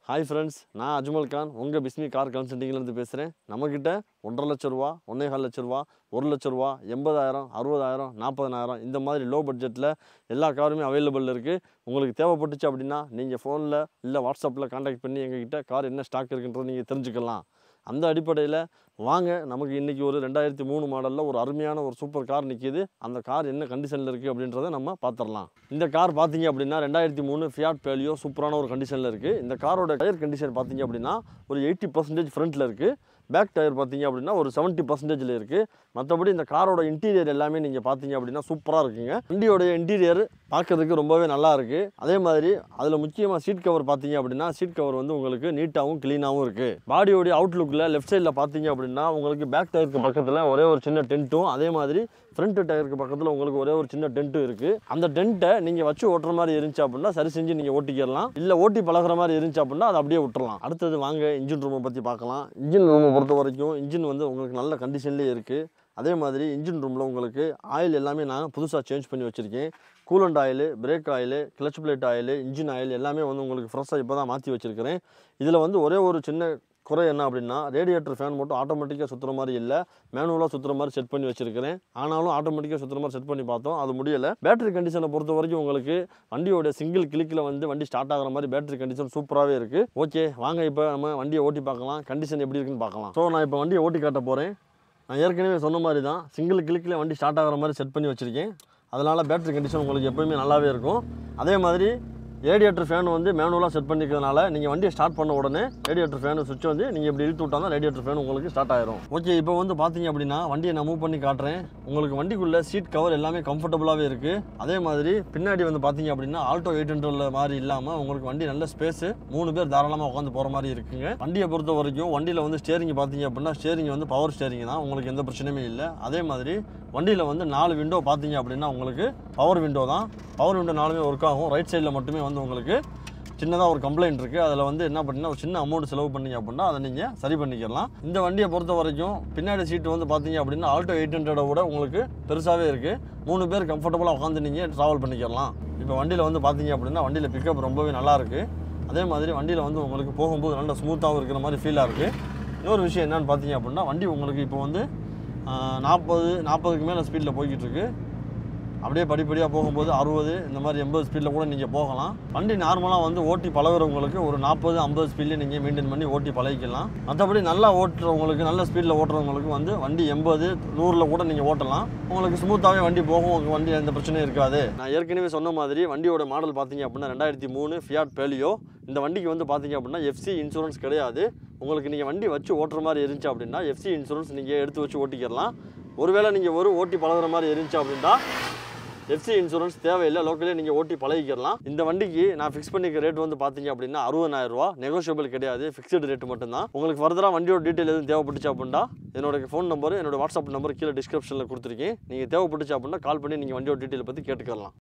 hi friends நான் அஜ்மல் கான் உங்கள் Bismi car கன்சல்ட்டிங்லேருந்து பேசுகிறேன் நம்மக்கிட்ட ஒன்றரை லட்ச ரூபா ஒன்றேகால் லட்ச ரூபா ஒரு லட்ச ரூபா எண்பதாயிரம் அறுபதாயிரம் நாற்பதனாயிரம் இந்த மாதிரி லோ பட்ஜெட்டில் எல்லா காருமே அவைலபிள் இருக்குது உங்களுக்கு தேவைப்பட்டுச்சு அப்படின்னா நீங்கள் ஃபோனில் இல்லை வாட்ஸ்அப்பில் காண்டாக்ட் பண்ணி எங்ககிட்ட கார் என்ன ஸ்டாக் இருக்குன்றது நீங்கள் தெரிஞ்சுக்கலாம் அந்த அடிப்படையில் வாங்க நமக்கு இன்றைக்கி ஒரு ரெண்டாயிரத்தி மூணு மாடலில் ஒரு அருமையான ஒரு சூப்பர் கார் நிற்கிது அந்த கார் என்ன கண்டிஷனில் இருக்குது அப்படின்றத நம்ம பார்த்துடலாம் இந்த கார் பார்த்தீங்க அப்படின்னா ரெண்டாயிரத்தி மூணு ஃபியாட் பேலியோ சூப்பரான ஒரு கண்டிஷனில் இருக்குது இந்த காரோட டயர் கண்டிஷன் பார்த்தீங்க அப்படின்னா ஒரு எயிட்டி பர்சன்டேஜ் ஃப்ரண்ட்டில் இருக்குது பேக் டயர் பார்த்தீங்க அப்படின்னா ஒரு செவன்ட்டி பர்சன்டேஜில் இருக்குது மற்றபடி இந்த காரோட இன்டீரியர் எல்லாமே நீங்கள் பார்த்தீங்க அப்படின்னா சூப்பராக இருக்குங்க வண்டியோடைய இன்டீரியர் பார்க்கறதுக்கு ரொம்பவே நல்லா இருக்குது அதே மாதிரி அதில் முக்கியமாக சீட் கவர் பார்த்தீங்க அப்படின்னா சீட் கவர் வந்து உங்களுக்கு நீட்டாகவும் க்ளீனாகவும் இருக்குது பாடியோடைய அவுட்லுக்கில் லெஃப்ட் சைடில் பார்த்தீங்க அப்படின்னா உங்களுக்கு பேக் டயருக்கு பக்கத்தில் ஒரே ஒரு சின்ன டென்ட்டும் அதே மாதிரி ஃப்ரண்ட் டயருக்கு பக்கத்தில் உங்களுக்கு ஒரே ஒரு சின்ன டென்ட்டும் இருக்குது அந்த டென்ட்டை நீங்கள் வச்சு ஓட்டுற மாதிரி இருந்துச்சு அப்படின்னா சரி செஞ்சு நீங்கள் ஓட்டிக்கிடலாம் இல்லை ஓட்டி பழகுற மாதிரி இருந்துச்சு அப்படின்னா அதை அப்படியே விட்டுறலாம் அடுத்தது வாங்க இன்ஜின் ரூமை பற்றி பார்க்கலாம் இன்ஜின் ரூமை பொறுத்த வரைக்கும் இன்ஜின் வந்து உங்களுக்கு நல்ல கண்டிஷன்லேயே இருக்குது அதே மாதிரி இன்ஜின் ரூமில் உங்களுக்கு ஆயில் எல்லாமே நான் புதுசாக சேஞ்ச் பண்ணி வச்சுருக்கேன் coolant oil brake oil clutch plate oil engine oil எல்லாமே வந்து உங்களுக்கு ஃப்ரெஷ்ஷாக இப்போ தான் மாற்றி வச்சுருக்கிறேன் இதில் வந்து ஒரே ஒரு சின்ன குறை என்ன அப்படின்னா ரேடியேட்டர் ஃபேன் மட்டும் ஆட்டோமேட்டிக்காக சுற்றுற மாதிரி இல்லை மேனுவலாக சுற்றுற மாதிரி செட் பண்ணி வச்சிருக்கிறேன் ஆனாலும் ஆட்டோமேட்டிக்காக சுற்றுற மாதிரி செட் பண்ணி பார்த்தோம் அது முடியலை பேட்டரி கண்டிஷனை பொறுத்த வரைக்கும் உங்களுக்கு வண்டியோட சிங்கிள் கிளிக்கில் வந்து வண்டி ஸ்டார்ட் ஆகிற மாதிரி பேட்டரி கண்டிஷன் சூப்பராகவே இருக்குது ஓகே வாங்க இப்போ நம்ம வண்டியை ஓட்டி பார்க்கலாம் கண்டிஷன் எப்படி இருக்குன்னு பார்க்கலாம் ஸோ நான் இப்போ வண்டியை ஓட்டி காட்ட போகிறேன் நான் ஏற்கனவே சொன்ன மாதிரி தான் சிங்கிள் கிளிக்கில் வண்டி ஸ்டார்ட் ஆகிற மாதிரி செட் பண்ணி வச்சுருக்கேன் அதனால் பேட்டரி கண்டிஷன் உங்களுக்கு எப்போயுமே நல்லாவே இருக்கும் அதே மாதிரி ரேடியேட்டர் ஃபேன் வந்து மேனுவலாக செட் பண்ணிக்கிறதுனால நீங்கள் வண்டியை ஸ்டார்ட் பண்ண உடனே ரேடியேட்டர் ஃபேன் சுவிட்ச் வந்து நீங்கள் இப்படி இழுத்து விட்டால் தான் ரேடியேட்டர் ஃபேன் உங்களுக்கு ஸ்டார்ட் ஆயிரும் ஓகே இப்போ வந்து பார்த்தீங்க அப்படின்னா வண்டியை நான் மூவ் பண்ணி காட்டுறேன் உங்களுக்கு வண்டிக்குள்ளே சீட் கவர் எல்லாமே கம்ஃபர்டபுளாகவே இருக்குது அதே மாதிரி பின்னாடி வந்து பார்த்தீங்க அப்படின்னா ஆல்டோ எயிட் ஹண்ட்ரட்ல மாதிரி இல்லாமல் உங்களுக்கு வண்டி நல்ல ஸ்பேஸு மூணு பேர் தாராளமாக உட்காந்து போகிற மாதிரி இருக்குங்க வண்டியை பொறுத்த வரைக்கும் வண்டியில் வந்து ஸ்டேரிங் பார்த்தீங்க அப்படின்னா ஸ்டேரிங் வந்து பவர் ஸ்டேரிங் தான் உங்களுக்கு எந்த பிரச்சனையுமே இல்லை அதே மாதிரி வண்டியில் வந்து நாலு விண்டோ பார்த்தீங்க அப்படின்னா உங்களுக்கு பவர் விண்டோ தான் பவர் விண்டோ நாலுமே ஒர்க் ஆகும் ரைட் சைடில் மட்டுமே வந்து உங்களுக்கு சின்னதாக ஒரு கம்ப்ளைண்ட் இருக்குது அதில் வந்து என்ன பண்ணீங்கன்னா ஒரு சின்ன அமௌண்ட் செலவு பண்ணீங்க அப்படின்னா அதை நீங்கள் சரி பண்ணிக்கலாம் இந்த வண்டியை பொறுத்த வரைக்கும் பின்னாடி சீட்டு வந்து பார்த்தீங்க அப்படின்னா ஆல்டோ எயிட் ஹண்ட்ரடை விட உங்களுக்கு பெருசாகவே இருக்குது மூணு பேர் கம்ஃபர்டபுளாக உட்காந்து நீங்கள் ட்ராவல் பண்ணிக்கலாம் இப்போ வண்டியில் வந்து பார்த்தீங்க அப்படின்னா வண்டியில் பிக்கப் ரொம்பவே நல்லா இருக்குது அதே மாதிரி வண்டியில் வந்து உங்களுக்கு போகும்போது நல்ல ஸ்மூத்தாகவும் இருக்கிற மாதிரி ஃபீலாக இருக்குது இன்னொரு விஷயம் என்னன்னு பார்த்தீங்க அப்படின்னா வண்டி உங்களுக்கு இப்போ வந்து நாற்பது நாற்பதுக்கு மேலே ஸ்பீடில் போய்கிட்டு இருக்கு அப்படியே படிப்படியாக போகும்போது அறுபது இந்த மாதிரி எண்பது ஸ்பீடில் கூட நீங்கள் போகலாம் வண்டி நார்மலாக வந்து ஓட்டி பழகுறவங்களுக்கு ஒரு நாற்பது ஐம்பது ஸ்பீட்லேயே நீங்கள் மெயின்டைன் பண்ணி ஓட்டி பழகிக்கலாம் மற்றபடி நல்லா ஓட்டுறவங்களுக்கு நல்ல ஸ்பீடில் ஓட்டுறவங்களுக்கு வந்து வண்டி எண்பது நூறில் கூட நீங்கள் ஓட்டலாம் உங்களுக்கு ஸ்மூத்தாகவே வண்டி போகும் உங்கள் வண்டி எந்த பிரச்சனையும் இருக்காது நான் ஏற்கனவே சொன்ன மாதிரி வண்டியோட மாடல் பார்த்தீங்க அப்படின்னா ரெண்டாயிரத்தி மூணு ஃபியாட் பேலியோ இந்த வண்டிக்கு வந்து பார்த்தீங்க அப்படின்னா எஃப்சி இன்சூரன்ஸ் கிடையாது உங்களுக்கு நீங்கள் வண்டி வச்சு ஓட்டுற மாதிரி இருந்துச்சு அப்படின்னா எஃப்சி இன்சூரன்ஸ் நீங்கள் எடுத்து வச்சு ஓட்டிக்கிடலாம் ஒருவேளை நீங்கள் ஒரு ஓட்டி பழகுற மாதிரி இருந்துச்சு அப்படின்னா எஃப்சி இன்சூரன்ஸ் தேவையில்லை லோக்கலே நீங்கள் ஓட்டி பழகிக்கலாம் இந்த வண்டிக்கு நான் ஃபிக்ஸ் பண்ணிக்க ரேட் வந்து பார்த்தீங்க அப்படின்னா அறுபதாயிரம் ரூபா நெகோஷியபிள் கிடையாது ஃபிக்ஸ்டு ரேட் மட்டும்தான் உங்களுக்கு ஃபர்தராக வண்டியோட டீட்டெயில் எதுவும் தேவைப்பட்டுச்சு அப்படின்னா என்னோட ஃபோன் நம்பர் என்னோட வாட்ஸ்அப் நம்பர் கீழே டிஸ்கிரிப்ஷனில் கொடுத்துருக்கேன் நீங்கள் தேவைப்பட்டுச்சு அப்படின்னா கால் பண்ணி நீங்கள் வண்டியோட டீட்டெயில் பற்றி கேட்டுக்கலாம்